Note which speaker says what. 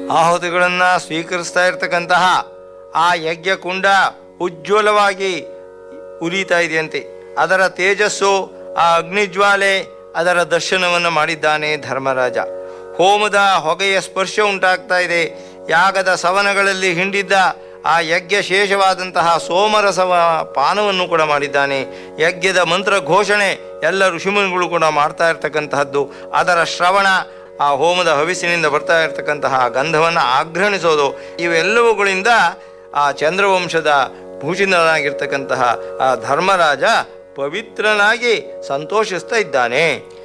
Speaker 1: ಆಹುತಿಗಳನ್ನು ಸ್ವೀಕರಿಸ್ತಾ ಇರ್ತಕ್ಕಂತಹ ಆ ಯಜ್ಞ ಕುಂಡ ಉಜ್ವಲವಾಗಿ ಉರಿತಾ ಇದೆಯಂತೆ ಅದರ ತೇಜಸ್ಸು ಆ ಅಗ್ನಿಜ್ವಾಲೆ ಅದರ ದರ್ಶನವನ್ನು ಮಾಡಿದ್ದಾನೆ ಧರ್ಮರಾಜ ಹೋಮದ ಹೊಗೆಯ ಸ್ಪರ್ಶ ಉಂಟಾಗ್ತಾ ಇದೆ ಯಾಗದ ಸವನಗಳಲ್ಲಿ ಹಿಂಡಿದ್ದ ಆ ಯಜ್ಞ ಶೇಷವಾದಂತಹ ಸೋಮರಸವ ಪಾನವನ್ನು ಕೂಡ ಮಾಡಿದ್ದಾನೆ ಯಜ್ಞದ ಮಂತ್ರ ಘೋಷಣೆ ಎಲ್ಲ ಋಷಿಮುನಿಗಳು ಕೂಡ ಮಾಡ್ತಾ ಇರ್ತಕ್ಕಂತಹದ್ದು ಅದರ ಶ್ರವಣ ಆ ಹೋಮದ ಹವಿಸಿನಿಂದ ಬರ್ತಾ ಇರತಕ್ಕಂತಹ ಗಂಧವನ್ನು ಆಗ್ರಹಿಸೋದು ಇವೆಲ್ಲವುಗಳಿಂದ ಆ ಚಂದ್ರವಂಶದ ಭೂಷಿತನಾಗಿರ್ತಕ್ಕಂತಹ ಆ ಧರ್ಮರಾಜ ಪವಿತ್ರನಾಗಿ ಸಂತೋಷಿಸ್ತಾ ಇದ್ದಾನೆ